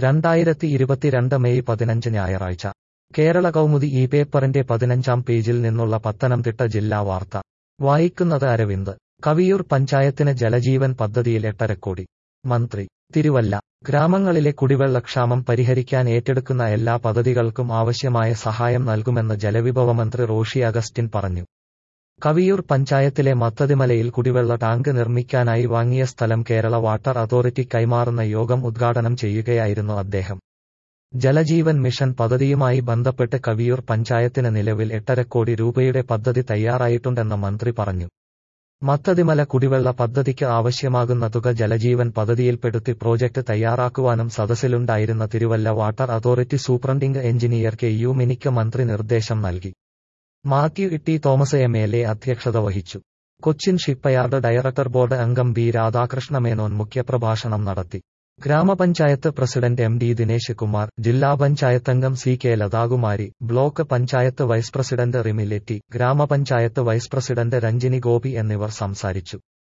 രണ്ടായിരത്തി ഇരുപത്തിരണ്ട് മെയ് പതിനഞ്ച് ഞായറാഴ്ച കേരള കൗമുദി ഈ പേപ്പറിന്റെ പതിനഞ്ചാം പേജിൽ നിന്നുള്ള പത്തനംതിട്ട ജില്ലാ വാർത്ത വായിക്കുന്നത് അരവിന്ദ് കവിയൂർ പഞ്ചായത്തിന് ജലജീവൻ പദ്ധതിയിൽ എട്ടരക്കോടി മന്ത്രി തിരുവല്ല ഗ്രാമങ്ങളിലെ കുടിവെള്ളക്ഷാമം പരിഹരിക്കാൻ ഏറ്റെടുക്കുന്ന എല്ലാ പദ്ധതികൾക്കും ആവശ്യമായ സഹായം നൽകുമെന്ന് ജലവിഭവ മന്ത്രി റോഷി അഗസ്റ്റിൻ പറഞ്ഞു കവിയൂർ പഞ്ചായത്തിലെ മത്തതിമലയിൽ കുടിവെള്ള ടാങ്ക് നിർമ്മിക്കാനായി വാങ്ങിയ സ്ഥലം കേരള വാട്ടർ അതോറിറ്റി കൈമാറുന്ന യോഗം ഉദ്ഘാടനം ചെയ്യുകയായിരുന്നു അദ്ദേഹം ജലജീവൻ മിഷൻ പദ്ധതിയുമായി ബന്ധപ്പെട്ട് കവിയൂർ പഞ്ചായത്തിന് നിലവിൽ എട്ടരക്കോടി രൂപയുടെ പദ്ധതി തയ്യാറായിട്ടുണ്ടെന്ന് മന്ത്രി പറഞ്ഞു മത്തതിമല കുടിവെള്ള പദ്ധതിക്ക് ആവശ്യമാകുന്ന തുക ജലജീവൻ പദ്ധതിയിൽപ്പെടുത്തി പ്രോജക്ട് തയ്യാറാക്കുവാനും സദസ്സിലുണ്ടായിരുന്ന Thiruvalla water authority superintending engineer K U മിനിക്ക് മന്ത്രി നിർദ്ദേശം നൽകി Mathew Itty Thomas M L A അധ്യക്ഷത വഹിച്ചു കൊച്ചിൻ ഷിപ്പയാർഡ് ഡയറക്ടർ ബോർഡ് അംഗം ബി രാധാകൃഷ്ണ മേനോൻ മുഖ്യപ്രഭാഷണം നടത്തി ഗ്രാമപഞ്ചായത്ത് president M D Dinesh Kumar ജില്ലാ പഞ്ചായത്ത് അംഗം C K Lathakumari block panchayat vice president Rimiletti ഗ്രാമപഞ്ചായത്ത് വൈസ് പ്രസിഡന്റ് രഞ്ജിനി ഗോപി എന്നിവർ സംസാരിച്ചു